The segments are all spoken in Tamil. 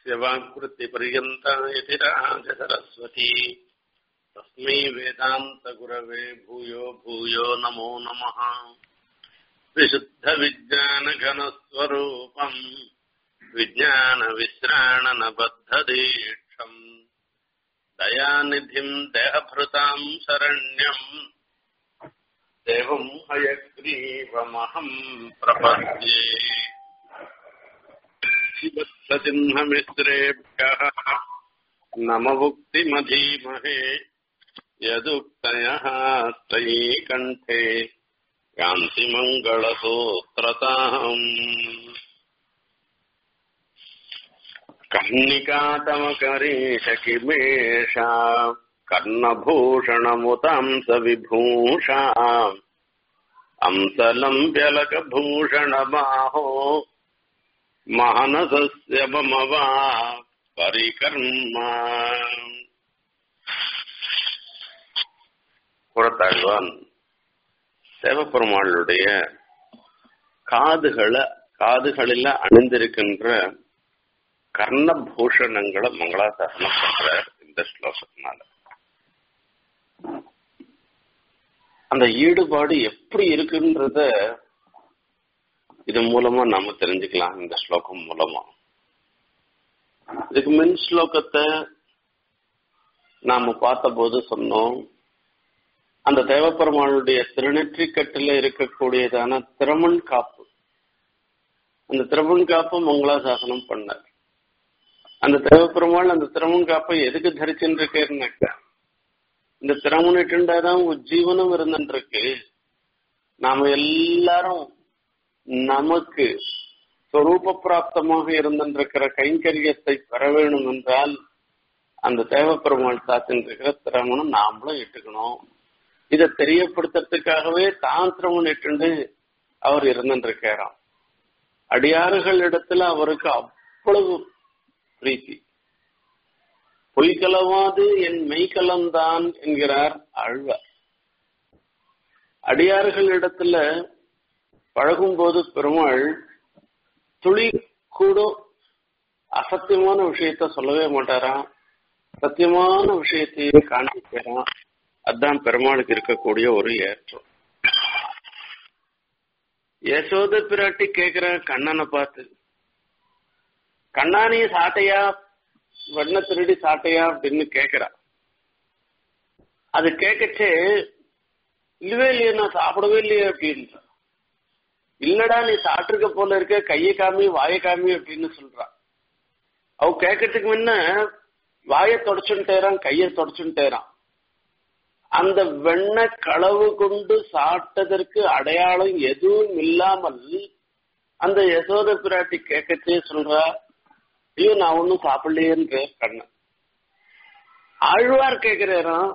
यस्य वाक्वृत्तिपर्यन्ता यतिराज सरस्वती तस्मै वेदान्तगुरवे भूयो भूयो नमो नमः विशुद्धविज्ञानघनस्वरूपम् विज्ञानविश्राणनबद्धदीक्षम् दयानिधिम् देहभृताम् शरण्यम् देवम् हयग्रीवमहम् प्रपद्ये वत्सचिह्नमिश्रेभ्यः नमभुक्तिमधीमहे यदुक्तयः तयि कण्ठे कान्तिमङ्गलसूत्रताम् कर्णिकातमकरीश किमेषा कर्णभूषणमुतांस विभूषा अंसलम्ब्यलकभूषणबाहो मानसस्य मम वा परिकर्म புறத்தாழ்வான் தேவப்பெருமாளுடைய காதுகளை காதுகளில் அணிந்திருக்கின்ற கர்ணபூஷணங்களை மங்களாசாசனம் பண்ற இந்த ஸ்லோகத்தினால அந்த ஈடுபாடு எப்படி இருக்குன்றத இது மூலமா நாம தெரிஞ்சுக்கலாம் இந்த ஸ்லோகம் மூலமா இதுக்கு மின் ஸ்லோகத்தை நாம பார்த்த போது சொன்னோம் அந்த தேவப்பெருமானுடைய திருநெற்றிக்கட்டில இருக்கக்கூடியதான திறமன் காப்பு அந்த திறமன் காப்பு மங்களாசாசனம் பண்ணார் அந்த தேவப்பெருமாள் அந்த திறமன் காப்பை எதுக்கு தரிச்சுட்டு இருக்கேன்னாக்கா இந்த திறமுனிட்டுண்டாதான் உஜ்ஜீவனம் இருந்துருக்கு நாம எல்லாரும் நமக்கு சொரூப பிராப்தமாக இருந்திருக்கிற கைங்கரியத்தை பெற வேணும் என்றால் அந்த தேவப்பெருமாள் சாத்தின்றிருக்கிற திறமணம் நாமளும் இட்டுக்கணும் இதை தெரியப்படுத்துறதுக்காகவே தான் திறமன் இட்டுண்டு அவர் இருந்திருக்காராம் அடியாறுகள் இடத்துல அவருக்கு அவ்வளவு பிரீத்தி பொய்கலவாது என் மெய்கலம்தான் என்கிறார் ஆழ்வார் அடியார்கள் இடத்துல பழகும்போது பெருமாள் துளி கூட அசத்தியமான விஷயத்த சொல்லவே மாட்டாராம் சத்தியமான விஷயத்தையே காண்பிக்கிறான் அதுதான் பெருமாளுக்கு இருக்கக்கூடிய ஒரு ஏற்றம் யசோத பிராட்டி கேக்குற கண்ணனை பார்த்து கண்ணா நீ சாட்டையா வண்ண திருடி சாட்டையா அப்படின்னு கேக்குறா அது கேட்கச்சே இல்லவே இல்லையே நான் சாப்பிடவே இல்லையே அப்படின்ற இல்லடா நீ சாப்பிட்டுருக்க போல இருக்க கையை காமி வாயை காமி அப்படின்னு சொல்றா அவ கேட்கறதுக்கு முன்ன வாயை தொடச்சுட்டேறான் கையை தொடச்சுட்டேறான் அந்த வெண்ண களவு கொண்டு சாப்பிட்டதற்கு அடையாளம் எதுவும் இல்லாமல் அந்த யசோத பிராட்டி கேட்கச்சே சொல்றா ஐயோ நான் ஒன்னும் சாப்பிடலையேன்ற கண்ணன் ஆழ்வார் கேட்கிறாராம்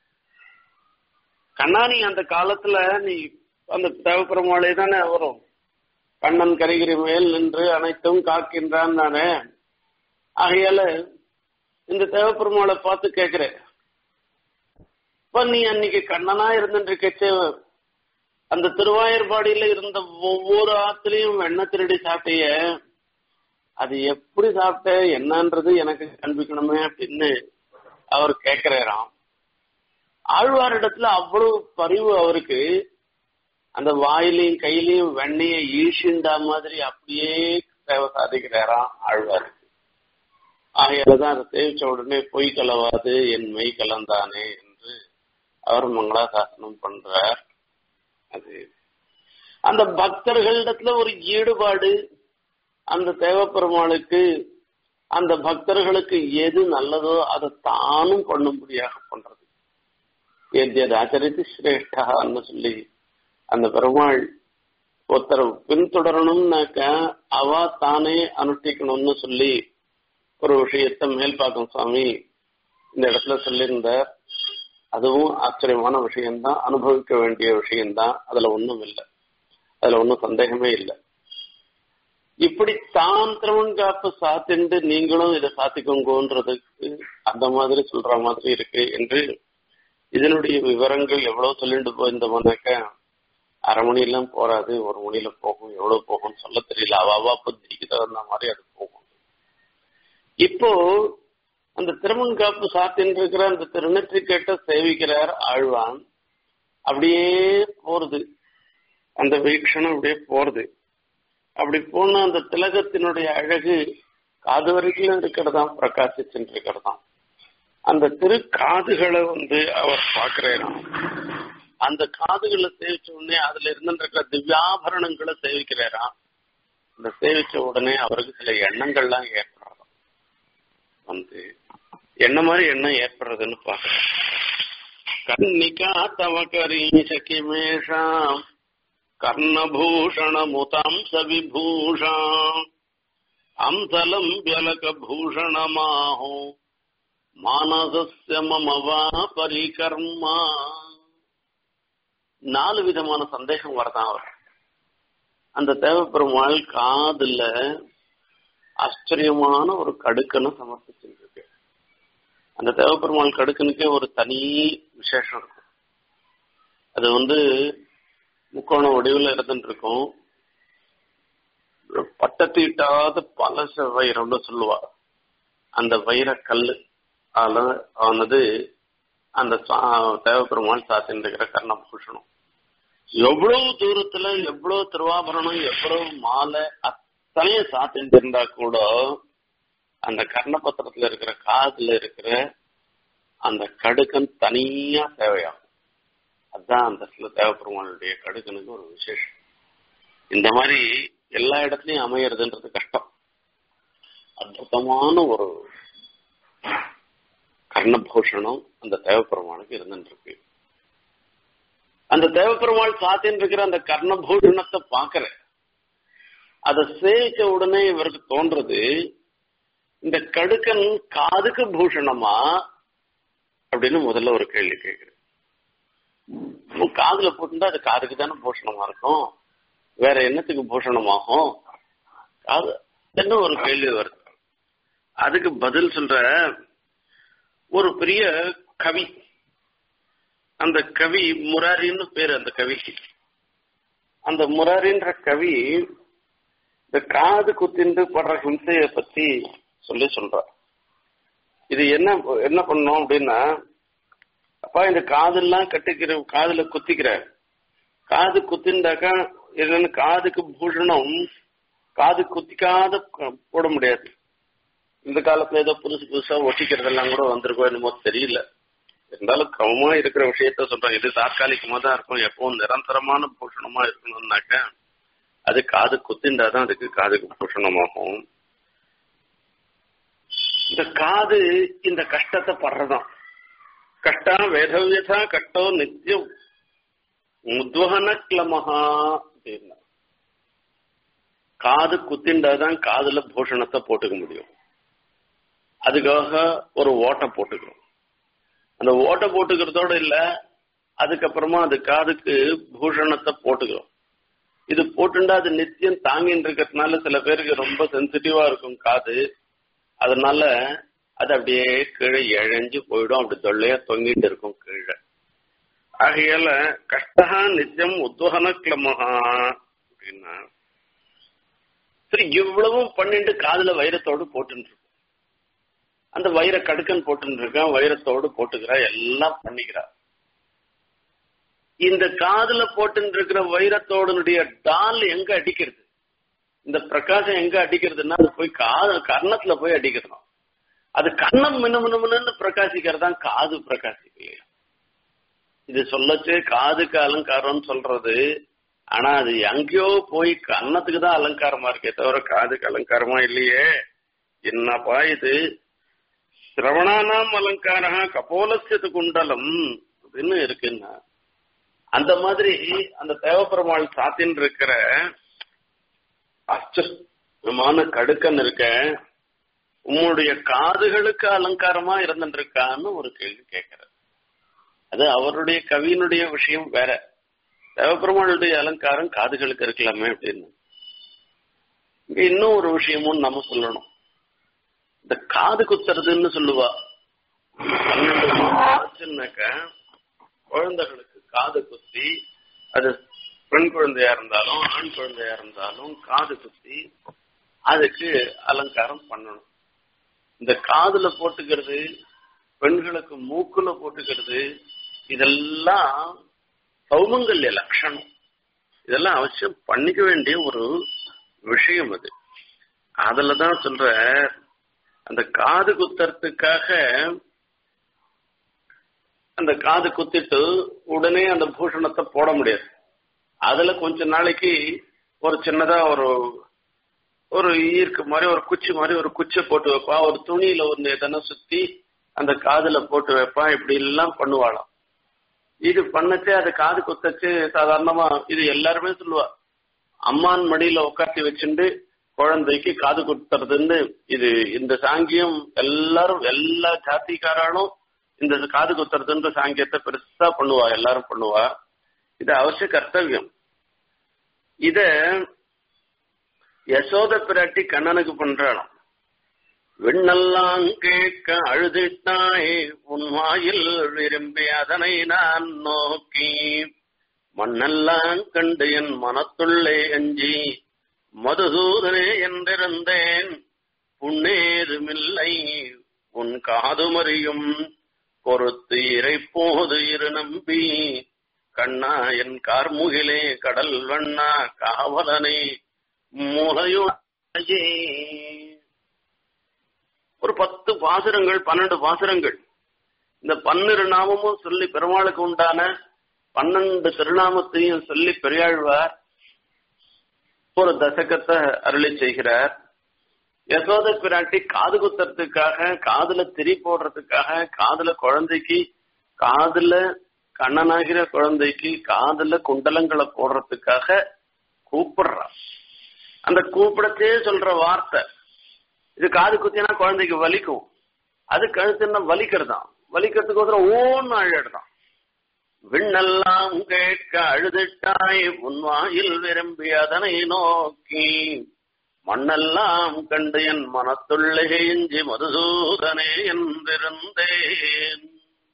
கண்ணா நீ அந்த காலத்துல நீ அந்த தேவப்பெருமாளே தானே வரும் கண்ணன் கரிகிரி மேல் நின்று அனைத்தும் காக்கின்றான் தானே ஆகையால இந்த தேவப்பெருமாளை பார்த்து கேட்கிறேன் இப்ப நீ அன்னைக்கு கண்ணனா இருந்துட்டு அந்த திருவாயர்பாடியில இருந்த ஒவ்வொரு ஆத்துலயும் வெண்ணெய் திருடி சாப்பிட்டிய அது எப்படி சாப்பிட்ட என்னன்றது எனக்கு காண்பிக்கணுமே அப்படின்னு அவர் கேட்கிறாராம் ஆழ்வாரிடத்துல அவ்வளவு பரிவு அவருக்கு அந்த வாயிலையும் கையிலையும் வெண்ணைய ஈழ்ச்சிண்டா மாதிரி அப்படியே சேவை சாதிக்கிறாராம் ஆழ்வாருக்கு ஆகையாலதான் அதை சேவிச்ச உடனே பொய் கலவாது என் மெய் கலந்தானே என்று அவர் மங்களாசாசனம் பண்றார் அது அந்த பக்தர்களிடத்துல ஒரு ஈடுபாடு அந்த தேவப்பெருமாளுக்கு அந்த பக்தர்களுக்கு எது நல்லதோ அதை தானும் பண்ணும்படியாக பண்றது எது ஆச்சரித்து சிரேஷ்டான்னு சொல்லி அந்த பெருமாள் ஒருத்தர் பின்தொடரணும்னாக்க அவ தானே அனுஷ்டிக்கணும்னு சொல்லி ஒரு விஷயத்த மேல்பாக்கம் சுவாமி இந்த இடத்துல சொல்லியிருந்தார் அதுவும் ஆச்சரியமான விஷயம்தான் அனுபவிக்க வேண்டிய விஷயம்தான் அதுல ஒண்ணும் இல்லை அதுல ஒன்றும் சந்தேகமே இல்லை இப்படி தான் திரவன் காப்பு சாத்திண்டு நீங்களும் இதை சாத்திக்கோங்கன்றதுக்கு அந்த மாதிரி சொல்ற மாதிரி இருக்கு என்று இதனுடைய விவரங்கள் எவ்வளவு சொல்லிட்டு போயிருந்தோம்னாக்க அரை மணிலாம் போறாது ஒரு மணியில போகும் எவ்வளவு போகும்னு சொல்ல தெரியல அவாவா புத்திக்கு தகுந்த மாதிரி அது போகும் இப்போ அந்த திருமண்காப்பு சாத்தின்னு இருக்கிற அந்த திருநெற்றி கேட்ட சேவிக்கிறார் ஆழ்வான் அப்படியே போறது அந்த வீக்ஷணம் அப்படியே போறது அப்படி போன அந்த திலகத்தினுடைய அழகு காது வரைக்கும் இருக்கிறதாம் பிரகாசிச்சுட்டு இருக்கிறதாம் அந்த திரு காதுகளை வந்து அவர் பார்க்கிறாராம் அந்த காதுகளை சேவிச்ச உடனே அதுல இருந்துருக்கிற திவ்யாபரணங்களை சேவிக்கிறாராம் அந்த சேவிச்ச உடனே அவருக்கு சில எண்ணங்கள்லாம் ஏற்படுறதாம் வந்து என்ன மாதிரி எண்ணம் ஏற்படுறதுன்னு பாக்குறேன் கன்னிகா தவ கரீஷகிமேஷாம் கர்ணபூஷணமுதாம்ச விபூஷாம் அம்சலம் வியலக பூஷணமாஹோ மானசஸ்ய மம வா பரிகர்மா நாலு விதமான சந்தேகம் வரதான் அவர் அந்த தேவப்பெருமாள் காதுல ஆச்சரியமான ஒரு கடுக்கனை சமர்ப்பிச்சிருக்கு அந்த தேவப்பெருமாள் கடுக்கனுக்கே ஒரு தனி விசேஷம் இருக்கும் அது வந்து முக்கோண வடிவில் இருந்துட்டு இருக்கும் பட்டத்தீட்டாத பலச வைரம்னு சொல்லுவா அந்த வைர கல்லு அதுல ஆனது அந்த தேவப்பெருமாள் சாத்தின்னு இருக்கிற கர்ணபூஷணம் எவ்வளவு தூரத்துல எவ்வளவு திருவாபரணம் எவ்வளவு மாலை அத்தனையும் சாத்திட்டு இருந்தா கூட அந்த கர்ணபத்திரத்துல இருக்கிற காதுல இருக்கிற அந்த கடுக்கன் தனியா தேவையாகும் அதுதான் அந்த சில தேவப்பெருமானுடைய கடுக்கனுக்கு ஒரு விசேஷம் இந்த மாதிரி எல்லா இடத்துலயும் அமையறதுன்றது கஷ்டம் அற்புதமான ஒரு கர்ணபூஷணம் அந்த தேவப்பெருமானுக்கு இருந்துட்டு இருக்கு அந்த தேவப்பெருமாள் சாத்தின்னு இருக்கிற அந்த கர்ணபூஷணத்தை பாக்குற அதை சேவிச்ச உடனே இவருக்கு தோன்றது இந்த கடுக்கன் காதுக்கு பூஷணமா அப்படின்னு முதல்ல ஒரு கேள்வி கேட்கிறேன் காதுல போட்டுட்டா அது காதுக்கு தானே பூஷணமா இருக்கும் வேற என்னத்துக்கு பூஷணமாகும் காது என்ன ஒரு கேள்வி வருது அதுக்கு பதில் சொல்ற ஒரு பெரிய கவி அந்த கவி முராரின்னு பேரு அந்த கவிக்கு அந்த முராரின்ற கவி இந்த காது குத்திண்டு படுற ஹிம்சைய பத்தி சொல்லி சொல்ற இது என்ன என்ன பண்ணோம் அப்படின்னா அப்பா இந்த காதெல்லாம் கட்டிக்கிற காதுல குத்திக்கிற காது குத்திண்டாக்கா என்னன்னு காதுக்கு பூஷணம் காது குத்திக்காத போட முடியாது இந்த காலத்துல ஏதோ புதுசு புதுசா ஒட்டிக்கிறதெல்லாம் கூட வந்திருக்கோ என்னமோ தெரியல இருந்தாலும் கிரமமா இருக்கிற விஷயத்த சொல்றேன் இது தற்காலிகமா தான் இருக்கும் எப்பவும் நிரந்தரமான பூஷணமா இருக்கணும்னாக்க அது காது குத்திண்டாதான் அதுக்கு காதுக்கு பூஷணமாகும் இந்த காது இந்த கஷ்டத்தை படுறதாம் கஷ்டம் வேதவியதா கட்டோ நித்தியம் முத்வகன கிளமஹா அப்படின்னா காது குத்திண்டாதான் காதுல பூஷணத்தை போட்டுக்க முடியும் அதுக்காக ஒரு ஓட்டை போட்டுக்கிறோம் அந்த ஓட்டை போட்டுக்கிறதோட இல்ல அதுக்கப்புறமா அது காதுக்கு பூஷணத்தை போட்டுக்கிறோம் இது போட்டுண்டா அது நித்தியம் தாங்கின்னு இருக்கிறதுனால சில பேருக்கு ரொம்ப சென்சிட்டிவா இருக்கும் காது அதனால அது அப்படியே கீழே இழைஞ்சு போயிடும் அப்படி தொல்லையா தொங்கிட்டு இருக்கும் கீழே ஆகையால கஷ்டா நித்தியம் உத்வகன கிளமஹா அப்படின்னா சரி இவ்வளவும் பண்ணிட்டு காதுல வைரத்தோடு போட்டுட்டு இருக்கும் அந்த வைர கடுக்கன் போட்டு இருக்கான் வைரத்தோடு போட்டுக்கிறா எல்லாம் பண்ணிக்கிறா இந்த காதுல போட்டு இருக்கிற வைரத்தோடனுடைய டால் எங்க அடிக்கிறது இந்த பிரகாசம் எங்க அடிக்கிறதுன்னா அது போய் காது கர்ணத்துல போய் அடிக்கிறோம் அது கண்ணம் மின்னு மின்னு பிரகாசிக்கிறதான் காது பிரகாசிக்கலையா இது சொல்லச்சு காதுக்கு அலங்காரம்னு சொல்றது ஆனா அது எங்கேயோ போய் கன்னத்துக்கு தான் அலங்காரமா இருக்கே தவிர காதுக்கு அலங்காரமா இல்லையே என்னப்பா இது சிரவணானாம் அலங்காரா கபோலசியத்து குண்டலம் அப்படின்னு இருக்குன்னா அந்த மாதிரி அந்த தேவப்பெருமாள் சாத்தின் இருக்கிற ஆச்சரியமான கடுக்கன் இருக்க உம்முடைய காதுகளுக்கு அலங்காரமா இருந்துருக்கான்னு ஒரு கேள்வி கேட்கிறார் அது அவருடைய கவியினுடைய விஷயம் வேற தேவப்பெருமாளுடைய அலங்காரம் காதுகளுக்கு இருக்கலாமே அப்படின்னு இங்க இன்னும் ஒரு விஷயமும் நம்ம சொல்லணும் இந்த காது குத்துறதுன்னு சொல்லுவா பன்னெண்டு ஆச்சுன்னாக்க குழந்தைகளுக்கு காது குத்தி அது பெண் குழந்தையா இருந்தாலும் ஆண் குழந்தையா இருந்தாலும் காது குத்தி அதுக்கு அலங்காரம் பண்ணணும் இந்த காதுல போட்டுக்கிறது பெண்களுக்கு மூக்குல போட்டுக்கிறது இதெல்லாம் சௌமங்கல்ய லட்சணம் இதெல்லாம் அவசியம் பண்ணிக்க வேண்டிய ஒரு விஷயம் அது அதுலதான் சொல்ற அந்த காது குத்துறதுக்காக அந்த காது குத்திட்டு உடனே அந்த பூஷணத்தை போட முடியாது அதுல கொஞ்ச நாளைக்கு ஒரு சின்னதா ஒரு ஒரு ஈர்க்கு மாதிரி ஒரு குச்சி மாதிரி ஒரு குச்சை போட்டு வைப்பா ஒரு துணியில ஒன்னு எதனா சுத்தி அந்த காதுல போட்டு வைப்பா இப்படி எல்லாம் பண்ணுவாளாம் இது பண்ணச்சு அது காது குத்தச்சு சாதாரணமா இது எல்லாருமே சொல்லுவா அம்மான் மடியில உட்காத்தி வச்சுட்டு குழந்தைக்கு காது குத்துறதுன்னு இது இந்த சாங்கியம் எல்லாரும் எல்லா ஜாத்திக்காராலும் இந்த காது குத்துறதுன்ற சாங்கியத்தை பெருசா பண்ணுவா எல்லாரும் பண்ணுவா இது அவசிய கர்த்தவியம் இத யசோத பிராட்டி கண்ணனுக்கு பண்றாளாம் விண்ணெல்லாம் கேட்க அழுதிட்டாய் உன் வாயில் விரும்பி அதனை நான் நோக்கி மண்ணெல்லாம் கண்டு என் மனத்துள்ளே அஞ்சி மதுசூதனே என்றிருந்தேன் புண்ணேதுமில்லை உன் காதுமறியும் பொறுத்து இறைப்போது இரு நம்பி கண்ணா என் கார்முகிலே கடல் வண்ணா காவலனை முளையோயே ஒரு பத்து பாசுரங்கள் பன்னெண்டு பாசுரங்கள் இந்த பன்னிரு நாமமும் சொல்லி பெருமாளுக்கு உண்டான பன்னெண்டு திருநாமத்தையும் சொல்லி பெரியாழ்வார் ஒரு தசகத்தை அருளி செய்கிறார் யசோத பிராட்டி காது குத்துறதுக்காக காதுல திரி போடுறதுக்காக காதுல குழந்தைக்கு காதுல கண்ணனாகிற குழந்தைக்கு காதுல குண்டலங்களை போடுறதுக்காக கூப்பிடுறா அந்த கூப்பிடத்தே சொல்ற வார்த்தை இது காது குத்தினா குழந்தைக்கு வலிக்கும் அது கழுத்துன்னா வலிக்கிறதாம் வலிக்கிறதுக்கோசரம் ஓன்னு அழடுதான் விண்ணெல்லாம் கேட்க அழுதிட்டாய் உன் வாயில் விரும்பி அதனை நோக்கி மண்ணெல்லாம் கண்டு என் மனத்துள்ளே எஞ்சி மதுசூதனே என்றிருந்தேன்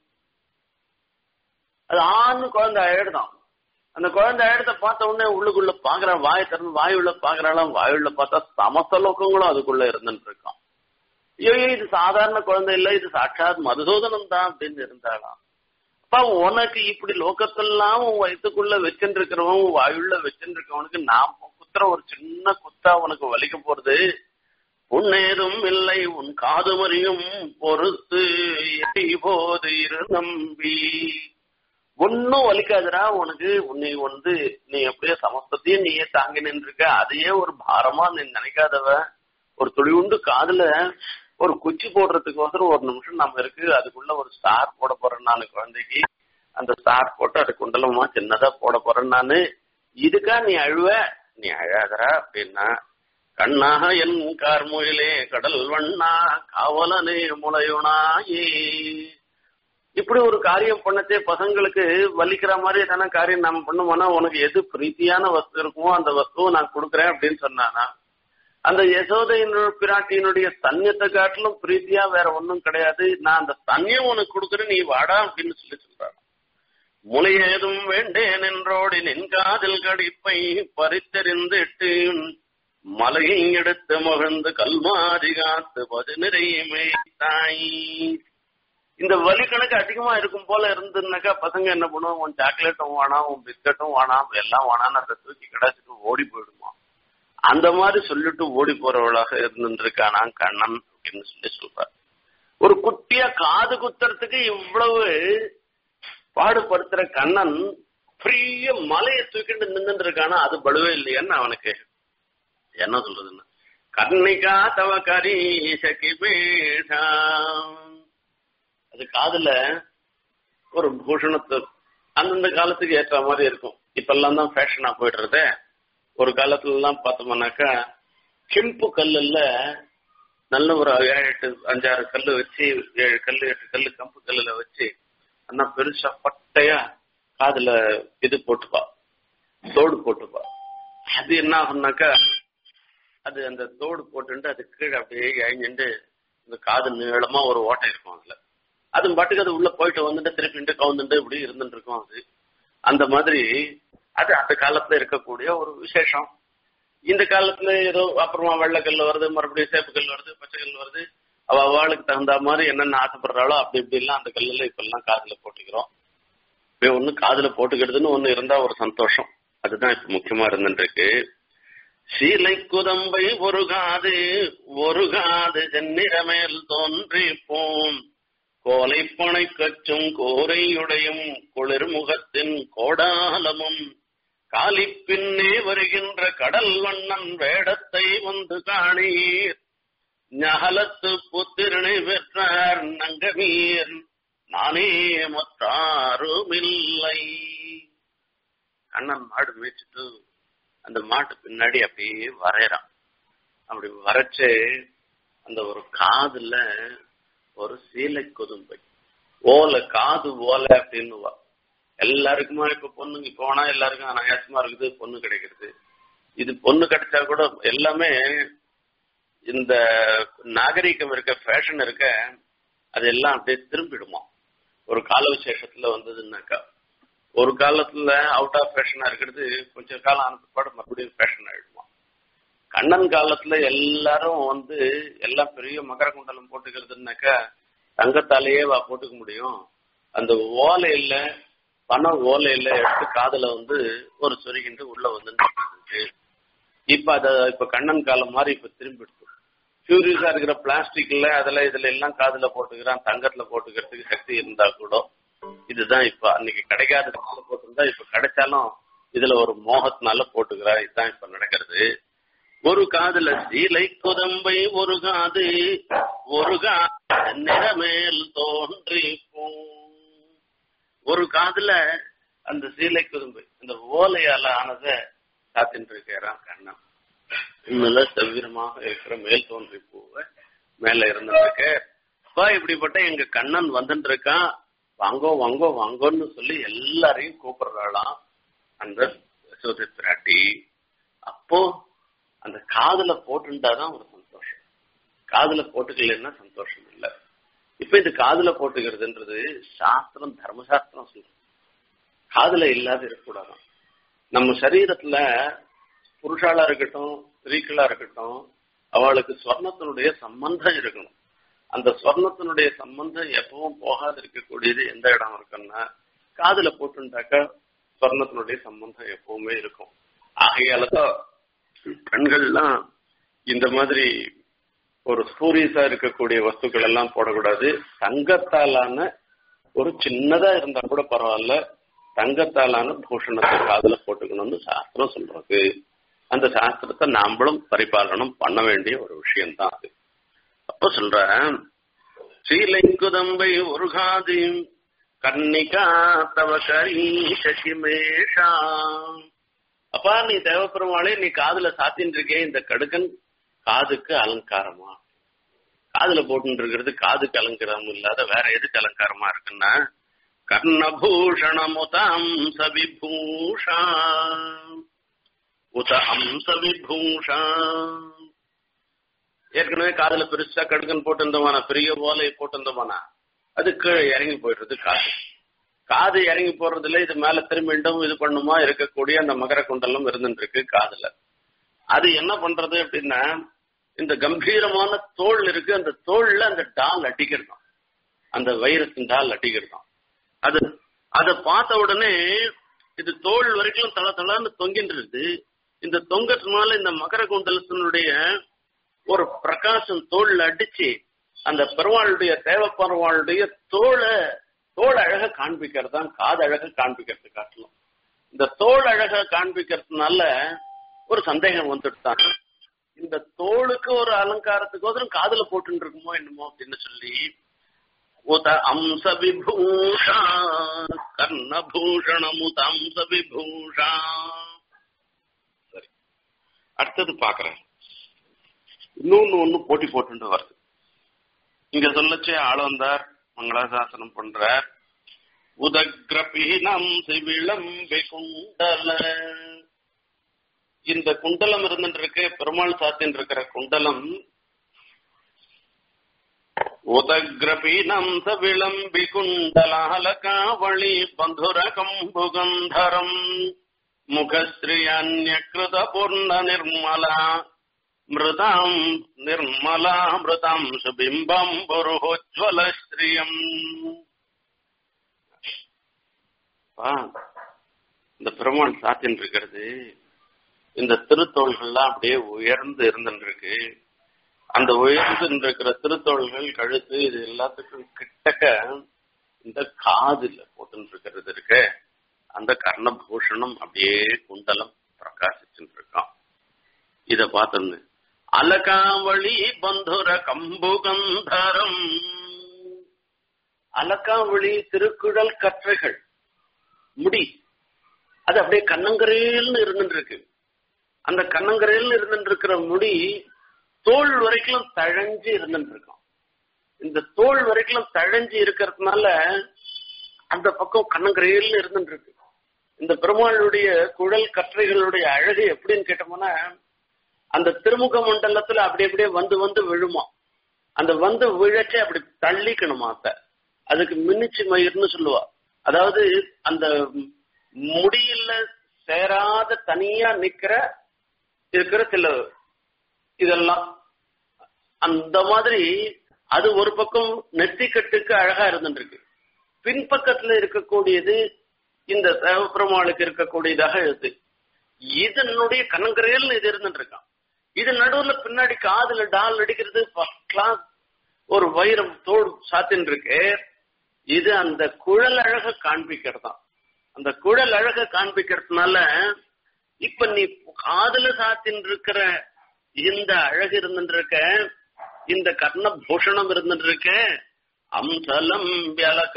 அது ஆண் குழந்தை அழுதான் அந்த குழந்தை அழுத்த பார்த்த உடனே உள்ளுக்குள்ள பாக்குறான் வாய் திறந்து வாய் உள்ள பாக்குறாளாம் வாய் உள்ள பார்த்தா சமஸ்த லோகங்களும் அதுக்குள்ள இருந்துட்டு இருக்கான் ஐயோ இது சாதாரண குழந்தை இல்ல இது சாட்சாத் மதுசூதனம் தான் அப்படின்னு இருந்தாளாம் அப்பா உனக்கு இப்படி லோகத்தெல்லாம் உன் வயிற்றுக்குள்ள வச்சுட்டு இருக்கிறவன் உன் வாயுள்ள வச்சுட்டு இருக்கவனுக்கு நான் குத்துற ஒரு சின்ன குத்தா உனக்கு வலிக்க போறது உன்னேதும் இல்லை உன் காது மறியும் பொறுத்து போது இரு நம்பி ஒன்னும் வலிக்காதுடா உனக்கு நீ வந்து நீ எப்படியோ சமஸ்தத்தையும் நீயே தாங்கி நின்றுருக்க அதையே ஒரு பாரமா நீ நினைக்காதவ ஒரு துளி உண்டு காதுல ஒரு குச்சி போடுறதுக்கோசரம் ஒரு நிமிஷம் நம்ம இருக்கு அதுக்குள்ள ஒரு ஸ்டார் போட போறேன் நானு குழந்தைக்கு அந்த ஸ்டார் போட்டு அது குண்டலமா சின்னதா போட போறேன் நானு இதுக்கா நீ அழுவ நீ அழாதரா அப்படின்னா கண்ணாக என் கார்முகிலே கடல் வண்ணா காவலனே முளையுனாயே இப்படி ஒரு காரியம் பண்ணத்தே பசங்களுக்கு வலிக்கிற மாதிரி தானே காரியம் நம்ம பண்ணுவோம்னா உனக்கு எது பிரீத்தியான வஸ்து இருக்குமோ அந்த வஸ்துவை நான் கொடுக்குறேன் அப்படின்னு சொன்னானா அந்த யசோதையினுடைய பிராட்டியினுடைய தன்யத்தை காட்டிலும் பிரீத்தியா வேற ஒன்றும் கிடையாது நான் அந்த தன்யம் உனக்கு கொடுக்குறேன் நீ வாடா அப்படின்னு சொல்லி சொல்றான் முலை ஏதும் வேண்டேன் என்றோடி நின் காதில் கடிப்பை பறித்தெறிந்திட்டு மலையை எடுத்து மகிழ்ந்து கல்மாரி காத்து பதினிறையுமே தாய் இந்த வலி கணக்கு அதிகமா இருக்கும் போல இருந்துனாக்கா பசங்க என்ன பண்ணுவோம் உன் சாக்லேட்டும் வேணாம் உன் பிஸ்கட்டும் வேணாம் எல்லாம் வேணாம் அதை தூக்கி கிடைச்சிட்டு ஓடி போயிடுமா அந்த மாதிரி சொல்லிட்டு ஓடி போறவளாக இருந்துருக்கானா கண்ணன் அப்படின்னு சொல்லி சொல்றார் ஒரு குட்டியா காது குத்துறதுக்கு இவ்வளவு பாடுபடுத்துற கண்ணன் பெரிய மலையை தூக்கிட்டு நின்று இருக்கானா அது படுவே இல்லையான்னு அவனுக்கு என்ன சொல்றதுன்னு கர்ணிகா தவ கரீசகி அது காதுல ஒரு பூஷணத்து அந்தந்த காலத்துக்கு ஏற்ற மாதிரி இருக்கும் இப்பெல்லாம் தான் ஃபேஷனா போயிடுறது ஒரு காலத்துல எல்லாம் பார்த்தோம்னாக்கா செம்பு கல்லுல நல்ல ஒரு ஏழு எட்டு அஞ்சாறு கல்லு வச்சு ஏழு கல்லு எட்டு கல்லு கம்பு கல்லுல வச்சு அண்ணா பெருசா பட்டையா காதுல இது போட்டுப்பா தோடு போட்டுப்பா அது என்ன ஆகும்னாக்கா அது அந்த தோடு போட்டுட்டு அது கீழே அப்படியே இழஞ்சுட்டு இந்த காது நீளமா ஒரு ஓட்டை இருக்கும் அதுல அது பாட்டுக்கு அது உள்ள போயிட்டு வந்துட்டு திருப்பிட்டு கவுந்துட்டு இப்படி இருந்துட்டு இருக்கும் அது அந்த மாதிரி அது அந்த காலத்துல இருக்கக்கூடிய ஒரு விசேஷம் இந்த காலத்துல ஏதோ அப்புறமா வெள்ளைக்கல் வருது மறுபடியும் சேப்பு கல் வருது பச்சை கல் வருது அவ அவளுக்கு தகுந்த மாதிரி என்னென்ன ஆசைப்படுறாளோ அப்படி இப்படி எல்லாம் அந்த கல்லுல இப்ப எல்லாம் காதுல போட்டுக்கிறோம் இப்ப ஒண்ணு காதுல போட்டுக்கிறதுன்னு ஒண்ணு இருந்தா ஒரு சந்தோஷம் அதுதான் இப்ப முக்கியமா இருந்துருக்கு சீலை குதம்பை ஒரு காது ஒரு காது செந்நிறமேல் தோன்றி போம் கோலை பனை கச்சும் கோரையுடையும் குளிர் முகத்தின் கோடாலமும் காலி பின்னே வருகின்ற கடல் வண்ணன் வேடத்தை வந்து காணீர் ஞகலத்து புத்திரனை பெற்றார் நங்கமீர் நானே மற்றாருமில்லை கண்ணன் மாடு மேய்ச்சிட்டு அந்த மாட்டு பின்னாடி அப்படியே வரையறான் அப்படி வரைச்சு அந்த ஒரு காதுல ஒரு சீலை கொதும்பை ஓலை காது ஓலை அப்படின்னு எல்லாருக்குமா இப்ப பொண்ணுங்க போனா எல்லாருக்கும் அனாயாசமா இருக்குது பொண்ணு கிடைக்கிறது இது பொண்ணு கிடைச்சா கூட எல்லாமே இந்த நாகரிகம் இருக்க ஃபேஷன் இருக்க அது எல்லாம் அப்படியே திரும்பிடுமா ஒரு கால விசேஷத்துல வந்ததுன்னாக்கா ஒரு காலத்துல அவுட் ஆஃப் ஃபேஷனா இருக்கிறது கொஞ்சம் காலம் அனுப்பப்பாடு மறுபடியும் ஃபேஷன் ஆயிடுமா கண்ணன் காலத்துல எல்லாரும் வந்து எல்லாம் பெரிய மகர குண்டலம் போட்டுக்கிறதுனாக்கா தங்கத்தாலேயே வா போட்டுக்க முடியும் அந்த ஓலையில பணம் ஓலையில எடுத்து காதுல வந்து ஒரு சொருகிட்டு உள்ள வந்து இப்ப அத இப்ப கண்ணன் காலம் மாதிரி இப்ப திரும்பிடுச்சு கியூரியஸா இருக்கிற பிளாஸ்டிக்ல அதுல இதுல எல்லாம் காதுல போட்டுக்கிறான் தங்கத்துல போட்டுக்கிறதுக்கு சக்தி இருந்தா கூட இதுதான் இப்ப அன்னைக்கு கிடைக்காத காலம் போட்டிருந்தா இப்ப கிடைச்சாலும் இதுல ஒரு மோகத்தினால போட்டுக்கிறா இதுதான் இப்ப நடக்கிறது ஒரு காதுல சீலை குதம்பை ஒரு காது ஒரு காது நிறமேல் தோன்றி ஒரு காதுல அந்த சீலை குதும்பு அந்த ஓலையால ஆனத காத்துட்டு இருக்கிறான் கண்ணன் இன்னும் செவ்வீரமாக இருக்கிற மேல் தோன்றி பூவை மேல இருந்துருக்க அப்பா இப்படிப்பட்ட எங்க கண்ணன் வந்துட்டு இருக்கான் வாங்கோ வாங்கோ வாங்கோன்னு சொல்லி எல்லாரையும் கூப்பிடுறாளாம் அந்த யசோதை பிராட்டி அப்போ அந்த காதுல போட்டுட்டாதான் ஒரு சந்தோஷம் காதுல போட்டுக்கலன்னா சந்தோஷம் இல்லை இப்ப இது காதுல போட்டுக்கிறதுன்றது சாஸ்திரம் தர்மசாஸ்திரம் சொல்றது காதுல இல்லாத இருக்கக்கூடாது நம்ம சரீரத்துல புருஷாலா இருக்கட்டும் ஸ்திரீக்களா இருக்கட்டும் அவளுக்கு ஸ்வர்ணத்தினுடைய சம்பந்தம் இருக்கணும் அந்த ஸ்வர்ணத்தினுடைய சம்பந்தம் எப்பவும் போகாது இருக்கக்கூடியது எந்த இடம் இருக்குன்னா காதுல போட்டுட்டாக்கா ஸ்வர்ணத்தினுடைய சம்பந்தம் எப்பவுமே இருக்கும் ஆகையாலதான் பெண்கள்லாம் இந்த மாதிரி ஒரு ஸ்பூரியஸா இருக்கக்கூடிய வஸ்துக்கள் எல்லாம் போடக்கூடாது தங்கத்தாலான ஒரு சின்னதா இருந்தா கூட பரவாயில்ல தங்கத்தாலான பூஷணத்தை காதுல போட்டுக்கணும்னு சாஸ்திரம் சொல்றது அந்த சாஸ்திரத்தை நாமளும் பரிபாலனம் பண்ண வேண்டிய ஒரு விஷயம்தான் அது அப்ப சொல்ற ஸ்ரீலிங்குதம்பை ஒரு காதி கன்னிகா தவ கரி சசிமேஷா அப்பா நீ தேவப்பெருமாளே நீ காதுல சாத்தின்னு இருக்கே இந்த கடுக்கன் காதுக்கு அலங்காரமா காதுல போட்டு இருக்கிறது காதுக்கு அலங்காரம் இல்லாத வேற எதுக்கு அலங்காரமா இருக்குன்னா கர்ணபூஷணம் உத அம்ச விபூஷா உத அம்ச விபூஷா ஏற்கனவே காதுல பெருசா கடுக்கன் போட்டிருந்தவானா பெரிய ஓலையை போட்டிருந்தவானா அது கீழே இறங்கி போயிடுறது காது காது இறங்கி போறதுல இது மேல திரும்பிண்டும் இது பண்ணுமா இருக்கக்கூடிய அந்த மகர குண்டலம் இருந்துட்டு இருக்கு காதுல அது என்ன பண்றது அப்படின்னா இந்த கம்பீரமான தோல் இருக்கு அந்த தோல்ல அந்த டால் அடிக்கிறதாம் அந்த வைரத்தின் டால் அடிக்கிறதாம் அது அதை பார்த்த உடனே இது தோல் வரைக்கும் தள தளன்னு தொங்கிட்டு இருக்கு இந்த தொங்கத்தினால இந்த மகர குண்டலத்தினுடைய ஒரு பிரகாசம் தோல்ல அடிச்சு அந்த பெருவாளுடைய தேவ பெருவாளுடைய தோலை தோல் அழக காண்பிக்கிறது தான் காது அழக காண்பிக்கிறது காட்டலாம் இந்த தோல் அழக காண்பிக்கிறதுனால ஒரு சந்தேகம் வந்துட்டு தான் இந்த தோளுக்கு ஒரு அலங்காரத்துக்கோசரம் காதுல போட்டு இருக்குமோ என்னமோ அப்படின்னு சொல்லி உத அம்ச விபூஷா கர்ணபூஷணம் உத அம்ச விபூஷா சரி அடுத்தது பாக்குறேன் இன்னொன்னு ஒண்ணு போட்டி போட்டு வருது இங்க சொல்லச்சே ஆள் வந்தார் மங்களாசாசனம் பண்றார் உதக்ரபீனம் சிவிளம்பி குண்டல இந்த குண்டலம் இருந்துட்டு இருக்கு பெருமாள் சாத்தின் இருக்கிற குண்டலம் உதக்ரபீனம் சவிளம்பி குண்டலாலகாவளி பந்துரகம்புகந்தரம் முகஸ்ரீ அந்நியகிருத பூர்ண நிர்மலா மிருதாம் நிர்மலாமிருதாம் சுபிம்பம் புருஹோஜ்வல ஸ்ரீயம் இந்த பெருமாள் சாத்தின் இருக்கிறது இந்த திருத்தோள்கள்லாம் அப்படியே உயர்ந்து இருந்துருக்கு அந்த உயர்ந்து இருக்கிற திருத்தோள்கள் கழுத்து இது எல்லாத்துக்கும் கிட்டக்க இந்த காதுல போட்டு இருக்கிறது இருக்க அந்த கர்ணபூஷணம் அப்படியே குண்டலம் பிரகாசிச்சுட்டு இருக்கான் இத பார்த்து அலகாவளி பந்துர கம்புகந்தரம் அலக்காவளி திருக்குழல் கற்றைகள் முடி அது அப்படியே கண்ணங்கரையில்னு இருந்துட்டு இருக்கு அந்த கண்ணங்கரையில் இருந்துட்டு இருக்கிற முடி தோல் வரைக்கும் தழஞ்சு இருந்துட்டு இருக்கும் இந்த தோல் வரைக்கும் தழஞ்சு இருக்கிறதுனால அந்த பக்கம் கண்ணங்கரையில் இருந்துட்டு இருக்கு இந்த பெருமாளுடைய குழல் கற்றைகளுடைய அழகு எப்படின்னு கேட்டோம்னா அந்த திருமுக மண்டலத்துல அப்படி அப்படியே வந்து வந்து விழுமா அந்த வந்து விழச்சே அப்படி தள்ளிக்கணுமா அத்த அதுக்கு மின்னிச்சு மயிர்னு சொல்லுவா அதாவது அந்த முடியில சேராத தனியா நிக்கிற இருக்கிற சில இதெல்லாம் அந்த மாதிரி அது ஒரு பக்கம் நெத்திக்கட்டுக்கு அழகா இருந்துருக்கு பின்பக்கத்துல இருக்கக்கூடியது இந்த தேவப்பெருமாளுக்கு இருக்கக்கூடியதாக இருக்கு இதனுடைய கண்ணங்கரையில் இது இருந்துட்டு இருக்கான் இது நடுவுல பின்னாடி காதுல டால் அடிக்கிறது ஃபர்ஸ்ட் கிளாஸ் ஒரு வைரம் தோடு சாத்தின் இருக்கு இது அந்த குழல் அழக காண்பிக்கிறதான் அந்த குழல் அழக காண்பிக்கிறதுனால இப்ப நீ காதுல சாத்தின் இருக்கிற இந்த அழகு இருந்துட்டு இருக்க இந்த கர்ண பூஷணம் இருந்துட்டு இருக்க அம்சலம் வியலக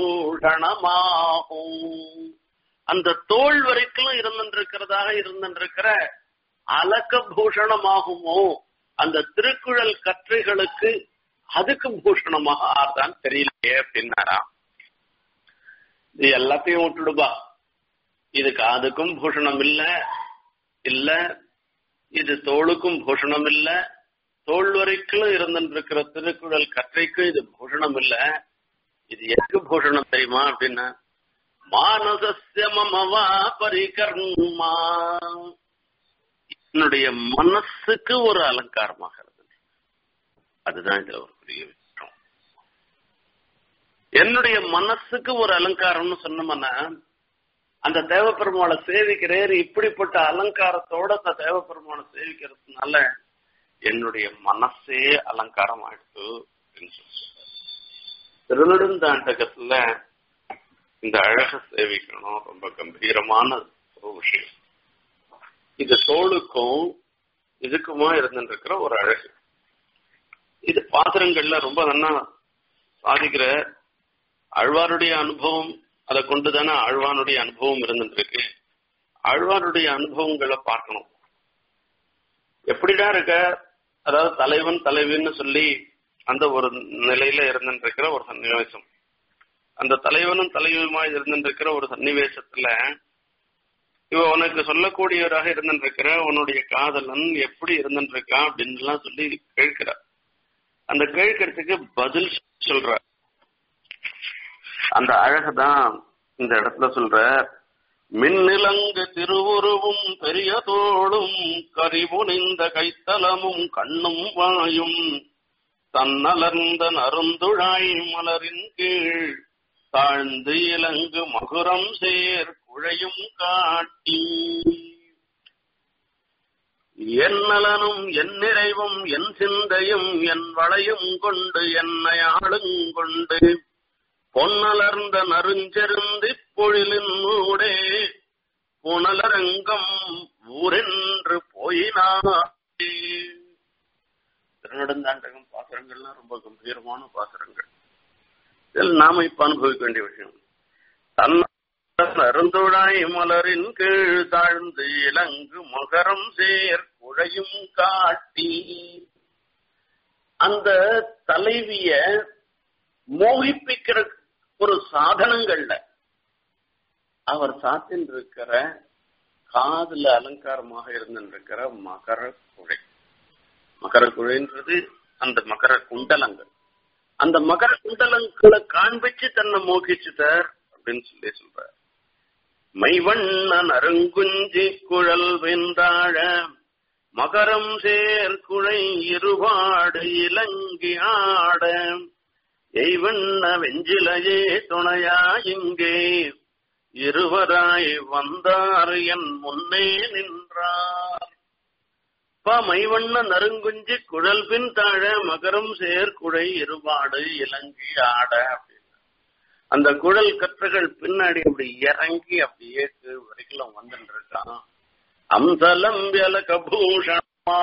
பூஷணமாகும் அந்த தோல் வரைக்கும் இருந்துருக்கிறதாக இருந்துருக்கிற அலக்க பூஷணமாகுமோ அந்த திருக்குழல் கற்றைகளுக்கு அதுக்கு பூஷணமாக ஆறுதான் தெரியலையே அப்படின்னாராம் இது எல்லாத்தையும் விட்டுடுபா இது காதுக்கும் பூஷணம் இல்ல இல்ல இது தோளுக்கும் பூஷணம் இல்ல தோல் வரைக்கும் இருந்துருக்கிற திருக்குழல் கற்றைக்கும் இது பூஷணம் இல்ல இது எதுக்கு பூஷணம் தெரியுமா அப்படின்னா மானசஸ்ய மமவா பரிகர்மா என்னுடைய மனசுக்கு ஒரு அலங்காரமாக இருந்தது அதுதான் இதுல ஒரு பெரிய விஷயம் என்னுடைய மனசுக்கு ஒரு அலங்காரம்னு சொன்னோம்னா அந்த தேவப்பெருமாளை சேவிக்கிறேன் இப்படிப்பட்ட அலங்காரத்தோட அந்த தேவப்பெருமாளை சேவிக்கிறதுனால என்னுடைய மனசே அலங்காரம் ஆயிடுச்சு அப்படின்னு சொல்றாரு திருநெடுந்தாண்டகத்துல இந்த அழக சேவிக்கணும் ரொம்ப கம்பீரமான ஒரு விஷயம் இது தோளுக்கும் இதுக்குமா இருந்துருக்கிற ஒரு அழகு இது பாத்திரங்கள்ல ரொம்ப நல்லா சாதிக்கிற ஆழ்வாருடைய அனுபவம் அதை கொண்டுதானே ஆழ்வானுடைய அனுபவம் இருந்துருக்கு ஆழ்வாருடைய அனுபவங்களை பார்க்கணும் எப்படிடா இருக்க அதாவது தலைவன் தலைவின்னு சொல்லி அந்த ஒரு நிலையில இருந்துருக்கிற ஒரு சன்னிவேசம் அந்த தலைவனும் தலைவியுமா இருந்துருக்கிற ஒரு சன்னிவேசத்துல இவ உனக்கு சொல்லக்கூடியவராக இருந்துருக்கிற உன்னுடைய காதலன் எப்படி இருந்துருக்கான் அப்படின்னு எல்லாம் சொல்லி கேட்கிற அந்த கேட்கறதுக்கு பதில் சொல்ற அந்த அழகதான் இந்த இடத்துல சொல்ற மின்னிலங்கு திருவுருவும் பெரிய தோளும் கரிபுனிந்த கைத்தலமும் கண்ணும் வாயும் தன்னலர்ந்த நருந்துழாய் மலரின் கீழ் தாழ்ந்து இலங்கு மகுரம் சேர் குழையும் காட்டி என் நலனும் என் நிறைவும் என் சிந்தையும் என் வளையும் கொண்டு என்னை ஆளுங்கொண்டு பொன்னலர்ந்த நறுஞ்செருந்தி பொழிலின் ஊடே புனலரங்கம் ஊரென்று போயினாரே திருநெடுந்தாண்டகம் பாசுரங்கள்லாம் ரொம்ப கம்பீரமான பாசுரங்கள் இதில் நாம இப்ப அனுபவிக்க வேண்டிய விஷயம் தன் அருந்துழாய் மலரின் கீழ் தாழ்ந்து இலங்கு மகரம் சேர் குழையும் காட்டி அந்த தலைவிய மோகிப்பிக்கிற ஒரு சாதனங்கள்ல அவர் சாத்தின் இருக்கிற காதுல அலங்காரமாக இருந்திருக்கிற மகர குழை மகர குழைன்றது அந்த மகர குண்டலங்கள் அந்த மகர குண்டலங்களை காண்பிச்சு தன்னை மோகிச்சுட்டார் அப்படின்னு சொல்லி சொல்றார் மைவண்ணன் அருங்குஞ்சி குழல் வெந்தாழ மகரம் சேர்குழை இருபாடு இலங்கி ஆட எய்வண்ண வெஞ்சிலையே துணையா இங்கே இருவராய் வந்தார் என் முன்னே நின்றார் மைவண்ண நறுங்குஞ்சி குழல் பின் தாழ மகரம் சேர்குழை இருபாடு இலங்கி ஆட அப்படின்னு அந்த குழல் கற்றுகள் பின்னாடி அப்படி இறங்கி அப்படியே கீழ் வரைக்கும் வந்துட்டு இருக்கான் அம்சலம் வியலகபூஷணமா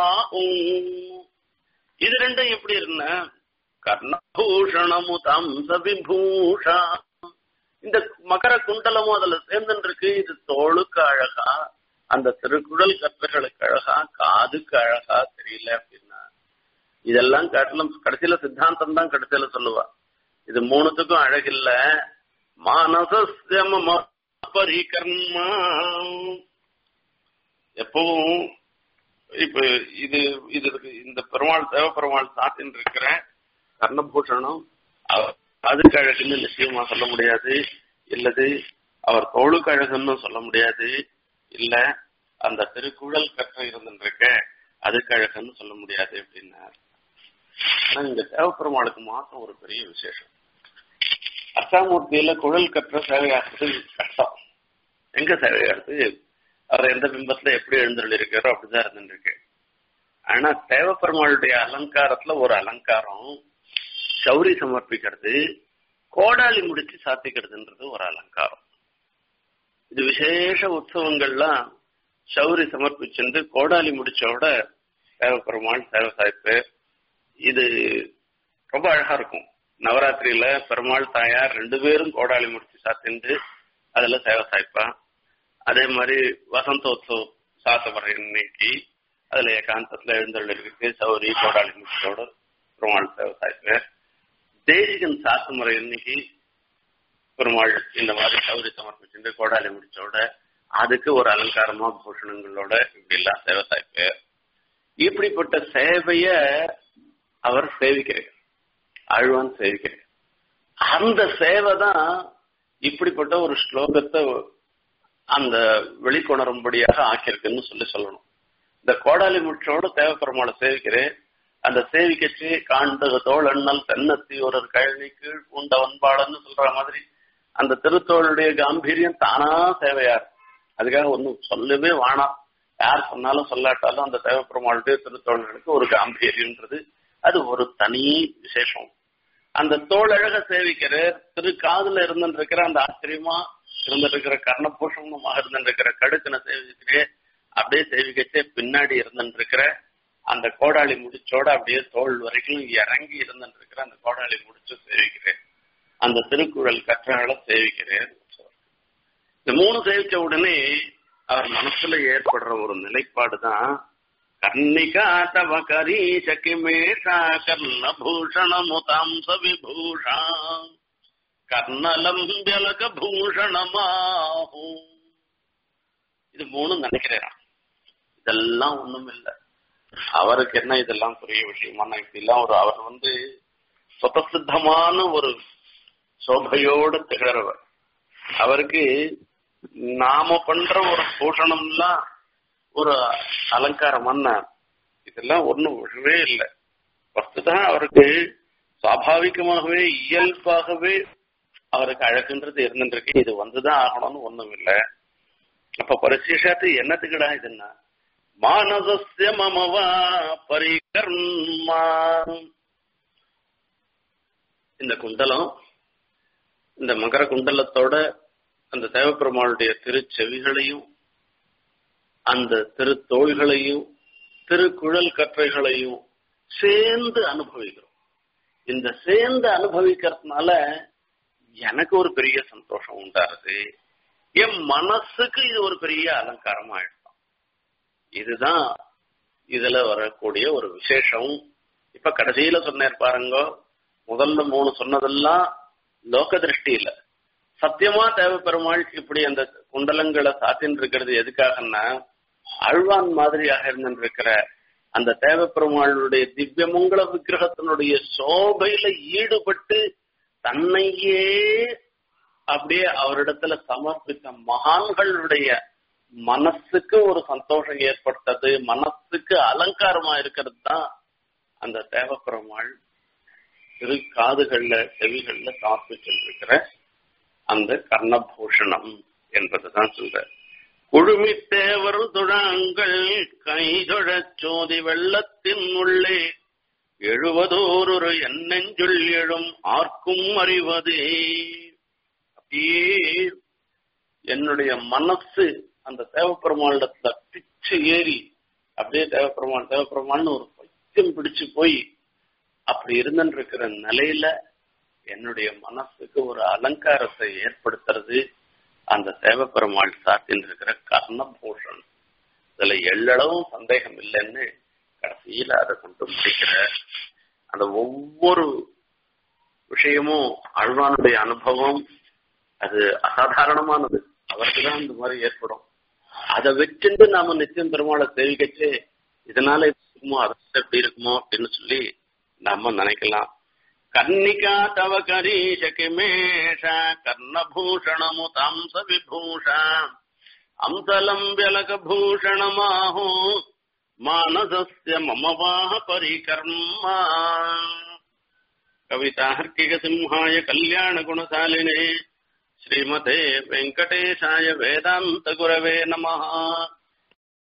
இது ரெண்டும் எப்படி இருந்தா கர்ணபூஷணமு தம்ச விபூஷா இந்த மகர குண்டலமும் அதுல சேர்ந்துட்டு இருக்கு இது தோளுக்கு அழகா அந்த திருக்குறள் கற்றுகளுக்கு அழகா காதுக்கு அழகா தெரியல அப்படின்னா இதெல்லாம் காட்டிலும் கடைசியில சித்தாந்தம் தான் கடைசியில சொல்லுவா இது மூணுத்துக்கும் அழகில்ல மானசம பரிகர்மா எப்பவும் இப்ப இது இது இந்த பெருமாள் தேவ பெருமாள் சாத்தின் இருக்கிற கர்ணபூஷணம் அதுக்கு அழகுன்னு நிச்சயமா சொல்ல முடியாது இல்லது அவர் தோளுக்கு அழகுன்னு சொல்ல முடியாது இல்ல அந்த திருக்குழல் கற்ற இருந்துருக்க அதுக்கு அழகுன்னு சொல்ல முடியாது அப்படின்னா ஆனா இந்த தேவப்பெருமாளுக்கு மாத்திரம் ஒரு பெரிய விசேஷம் அஷ்டாமூர்த்தியில குழல் கற்ற சேவையாகிறது கஷ்டம் எங்க சேவையாகிறது அவர் எந்த பிம்பத்துல எப்படி எழுந்துள்ள இருக்காரோ அப்படிதான் இருந்துருக்கு ஆனா தேவப்பெருமாளுடைய அலங்காரத்துல ஒரு அலங்காரம் சௌரி சமர்ப்பிக்கிறது கோடாலி முடிச்சு சாத்திக்கிறதுன்றது ஒரு அலங்காரம் இது விசேஷ உற்சவங்கள்லாம் சௌரி சமர்ப்பிச்சுட்டு கோடாலி முடிச்சோட தேவப்பெருமாள் தேவ சாய்ப்பு இது ரொம்ப அழகா இருக்கும் நவராத்திரியில பெருமாள் தாயார் ரெண்டு பேரும் கோடாலி முடிச்சு சாத்திண்டு அதுல சேவை சாய்ப்பா அதே மாதிரி வசந்தோத்சவ சாத்தவர இன்னைக்கு அதுல ஏகாந்தத்துல எழுந்தருள் இருக்கு சௌரி கோடாலி முடிச்சோட பெருமாள் சேவை சாய்ப்பு தேசிகன் சாத்து முறை இன்னைக்கு பெருமாள் இந்த மாதிரி சௌரி சமர்ப்பிச்சுட்டு கோடாலி முடிச்சோட அதுக்கு ஒரு அலங்காரமா பூஷணங்களோட இப்படி எல்லாம் சேவை சாய்ப்பு இப்படிப்பட்ட சேவைய அவர் சேவிக்கிறார் ஆழ்வான் சேவிக்கிறார் அந்த சேவை தான் இப்படிப்பட்ட ஒரு ஸ்லோகத்தை அந்த வெளிக்கொணரும்படியாக ஆக்கியிருக்குன்னு சொல்லி சொல்லணும் இந்த கோடாலி முற்றோட தேவப்பெருமாளை சேவிக்கிறேன் அந்த சேவிக்கச்சு காண்டது தோழண்ணல் தென்னத்தி ஒரு கழனி கீழ் பூண்ட வன்பாளன்னு சொல்ற மாதிரி அந்த திருத்தோளுடைய காம்பீரியம் தானா சேவையார் அதுக்காக ஒன்றும் சொல்லவே வேணாம் யார் சொன்னாலும் சொல்லாட்டாலும் அந்த தேவப்பெருமாளுடைய திருத்தோழர்களுக்கு ஒரு காம்பீரியன்றது அது ஒரு தனி விசேஷம் அந்த தோழழக சேவிக்கிற திரு காதுல இருந்துருக்கிற அந்த ஆச்சரியமா இருந்துருக்கிற கர்ணபூஷணமாக இருந்துருக்கிற கடுக்கனை சேவிக்கிறே அப்படியே சேவிக்கச்சே பின்னாடி இருந்துருக்கிற அந்த கோடாளி முடிச்சோட அப்படியே தோல் வரைக்கும் இறங்கி இருந்துருக்கிற அந்த கோடாளி முடிச்சு சேவிக்கிறேன் அந்த திருக்குறள் கற்றகளை சேவிக்கிறேன் இந்த மூணு சேவிச்ச உடனே அவர் மனசுல ஏற்படுற ஒரு நிலைப்பாடு தான் கர்ணிகா தவ கரீஷ கிமேஷா கர்ணபூஷணமுதாம்ச விபூஷா கர்ணலம் வியலக பூஷணமாஹூ இது மூணு நினைக்கிறேன் இதெல்லாம் ஒண்ணும் இல்லை அவருக்கு என்ன இதெல்லாம் பெரிய விஷயமான இப்படிலாம் ஒரு அவர் வந்து சுதசித்தமான ஒரு சோபையோடு திகழறவர் அவருக்கு நாம பண்ற ஒரு பூஷணம்லாம் ஒரு அலங்காரமான இதெல்லாம் ஒண்ணும் விழவே இல்லை வஸ்துதான் அவருக்கு சுவாபாவிகமாகவே இயல்பாகவே அவருக்கு அழகுன்றது இருந்துருக்கு இது வந்துதான் ஆகணும்னு ஒண்ணும் இல்லை அப்ப பரிசேஷாத்து என்னத்துக்குடா இதுன்னா மானசஸ்ய மமவா பரிகர்மா இந்த குண்டலம் இந்த மகர குண்டலத்தோட அந்த தேவப்பெருமாளுடைய திருச்செவிகளையும் அந்த திருத்தோள்களையும் திருக்குழல் கற்றைகளையும் சேர்ந்து அனுபவிக்கிறோம் இந்த சேர்ந்து அனுபவிக்கிறதுனால எனக்கு ஒரு பெரிய சந்தோஷம் உண்டாருது என் மனசுக்கு இது ஒரு பெரிய அலங்காரமா ஆயிடும் இதுதான் இதுல வரக்கூடிய ஒரு விசேஷம் இப்ப கடைசியில சொன்னேன் பாருங்க முதல்ல மூணு சொன்னதெல்லாம் லோக திருஷ்டியில சத்தியமா தேவ பெருமாள் இப்படி அந்த குண்டலங்களை சாத்தின்னு இருக்கிறது எதுக்காகன்னா அழ்வான் மாதிரியாக இருந்திருக்கிற அந்த தேவ பெருமாளுடைய திவ்யமங்கல விக்கிரகத்தினுடைய சோபையில ஈடுபட்டு தன்னையே அப்படியே அவரிடத்துல சமர்ப்பித்த மகான்களுடைய மனசுக்கு ஒரு சந்தோஷம் ஏற்பட்டது மனசுக்கு அலங்காரமா இருக்கிறது தான் அந்த தேவப்பெருமாள் திரு காதுகள்ல செவிகள்ல காத்து சென்றிருக்கிற அந்த கர்ணபூஷணம் என்பதுதான் சொல்ற குழுமி தேவர் துழாங்கள் கைதொழச் சோதி வெள்ளத்தின் உள்ளே எழுவதோரொரு என்னெஞ்சுள் எழும் ஆர்க்கும் அறிவதே அப்படியே என்னுடைய மனசு அந்த தேவப்பெருமாளிடத்துல பிச்சு ஏறி அப்படியே தேவப்பெருமாள் தேவப்பெருமாள்னு ஒரு பைத்தியம் பிடிச்சு போய் அப்படி இருந்துட்டு இருக்கிற நிலையில என்னுடைய மனசுக்கு ஒரு அலங்காரத்தை ஏற்படுத்துறது அந்த தேவப்பெருமாள் சாத்தின் இருக்கிற கர்ணபூஷன் இதுல எள்ளளவும் சந்தேகம் இல்லைன்னு கடைசியில அதை கொண்டு முடிக்கிற அந்த ஒவ்வொரு விஷயமும் அழ்வானுடைய அனுபவம் அது அசாதாரணமானது அவருக்கு தான் இந்த மாதிரி ஏற்படும் அதை வச்சுட்டு நாம நிச்சயம் பெருமாளை சேவிக்கச்சு இதனால இது இருக்குமோ அது எப்படி இருக்குமோ அப்படின்னு சொல்லி நாம நினைக்கலாம் கன்னிகா தவ கரீஷ கிமேஷ கர்ணபூஷணமு தாம்ச விபூஷ அம்சலம் வியலக பூஷணமாஹோ மானசஸ்ய மமவாஹ பரிகர்மா கவிதார்க்கிக சிம்ஹாய கல்யாண குணசாலினே ஸ்ரீமதே வெங்கடேஷாய வேதாந்த குரவே நமஹ